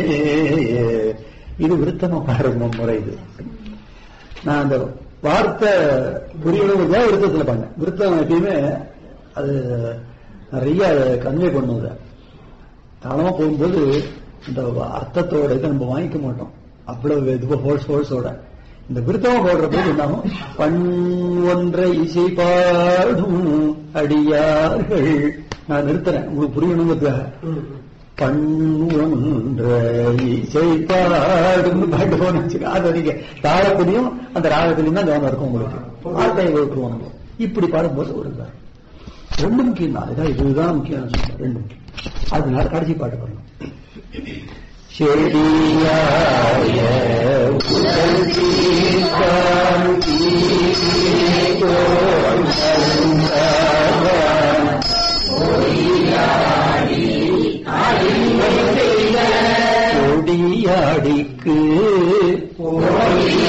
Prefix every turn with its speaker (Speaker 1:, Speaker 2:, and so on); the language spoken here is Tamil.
Speaker 1: இது விருத்தமா பாடுற முறை இது நான் அந்த வார்த்தை புரியணுங்கிறதா விருத்தத்துல பண்ணேன் விருத்தம் எப்பயுமே அது நிறைய கன்வே பண்ணுவது தாளமா போகும்போது இந்த அர்த்தத்தோட இதை நம்ம வாங்கிக்க மாட்டோம் அவ்வளவு இது ஹோல்ஸ் ஹோல்ஸோட இந்த விருத்தமா போடுற போது என்னாகும் பண் ஒன்றை இசை பாடும் அடியார்கள் நான் நிறுத்துறேன் உங்களுக்கு புரியணுங்கிறதுக்காக பண் ஒன்ற இசை பாடும் பாட்டு போனச்சு அது நீங்க தாளத்திலையும் அந்த ராகத்திலையும் தான் கவனம் இருக்கும் உங்களுக்கு வார்த்தையை விட்டுருவோம் நம்ம இப்படி பாடும்போது ஒரு இதா. ரெண்டு முக்கியம் தான் இதான் இதுதான் முக்கியம் நான் சொல்றேன். ரெண்டு முக்கியம் அதனால கடைசி பாட்டு பண்ணணும் செடியாய உடல் தீர்த்தான் தீர்த்தோன் அருந்தாவான். கொடியாடிக்கு